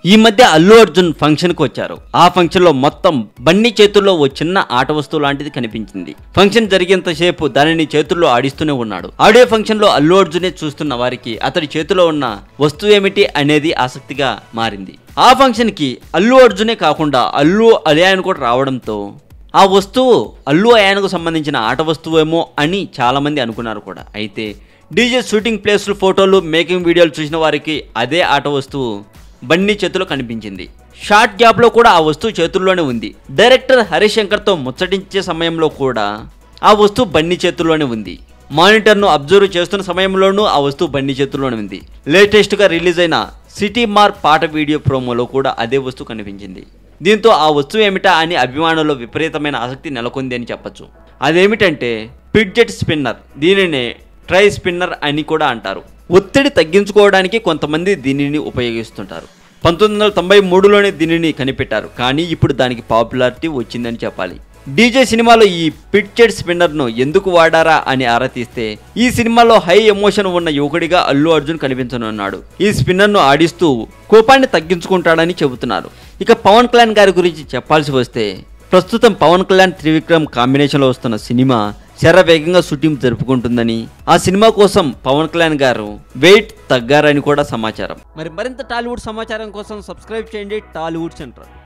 ఈ మధ్య అల్లు అర్జున్ ఫంక్షన్ కు వచ్చారు ఆ ఫంక్షన్ లో మొత్తం బన్నీ చేతుల్లో ఓ చిన్న ఆట వస్తువు లాంటిది కనిపించింది ఫంక్షన్ జరిగేంతసేపు దానిని చేతుల్లో ఆడిస్తూనే ఉన్నాడు ఆడియో ఫంక్షన్ లో అల్లు అర్జునే చూస్తున్న వారికి అతడి చేతిలో ఉన్న వస్తువు ఏమిటి అనేది ఆసక్తిగా మారింది ఆ ఫంక్షన్ కి అల్లు అర్జునే కాకుండా అల్లు అలియాన్ కూడా రావడంతో ఆ వస్తువు అల్లు అయాన్కు సంబంధించిన ఆట వస్తువేమో అని చాలా మంది అనుకున్నారు కూడా అయితే డీజే షూటింగ్ ప్లేస్లు ఫోటోలు మేకింగ్ వీడియోలు చూసిన వారికి అదే ఆట వస్తువు బన్నీ చేతిలో కనిపించింది షార్ట్ గ్యాప్లో కూడా ఆ వస్తువు చేతుల్లోనే ఉంది డైరెక్టర్ హరీష్ శంకర్తో ముచ్చటించే సమయంలో కూడా ఆ వస్తువు బన్నీ చేతుల్లోనే ఉంది మానిటర్ను అబ్జర్వ్ చేస్తున్న సమయంలోనూ ఆ వస్తువు బన్నీ చేతుల్లోనే ఉంది లేటెస్ట్గా రిలీజ్ అయిన సిటీ మార్ పాట వీడియో ప్రోమోలో కూడా అదే వస్తువు కనిపించింది దీంతో ఆ వస్తువు ఏమిటా అని అభిమానుల్లో విపరీతమైన ఆసక్తి నెలకొంది అని చెప్పొచ్చు అదేమిటంటే పిడ్జెట్ స్పిన్నర్ దీనినే ట్రై స్పిన్నర్ అని కూడా అంటారు ఒత్తిడి తగ్గించుకోవడానికి కొంతమంది దీనిని ఉపయోగిస్తుంటారు పంతొమ్మిది వందల తొంభై మూడులోనే దీనిని కనిపెట్టారు కానీ ఇప్పుడు దానికి పాపులారిటీ వచ్చిందని చెప్పాలి డీజే సినిమాలో ఈ పిడ్జెట్ స్పిన్నర్ను ఎందుకు వాడారా అని ఆరా తీస్తే ఈ సినిమాలో హై ఎమోషన్ ఉన్న యువకుడిగా అల్లు అర్జున్ కనిపించనున్నాడు ఈ స్పిన్నర్ను ఆడిస్తూ కోపాన్ని తగ్గించుకుంటాడని చెబుతున్నారు ఇక పవన్ కళ్యాణ్ గారి గురించి చెప్పాల్సి వస్తే ప్రస్తుతం పవన్ కళ్యాణ్ త్రివిక్రమ్ కాంబినేషన్లో వస్తున్న సినిమా శరవేగంగా షూటింగ్ జరుపుకుంటుందని ఆ సినిమా కోసం పవన్ కళ్యాణ్ గారు వెయిట్ తగ్గారని కూడా సమాచారం మరి మరింత టాలీవుడ్ సమాచారం కోసం సబ్స్క్రైబ్ చేయండి టాలీవుడ్ సెంటర్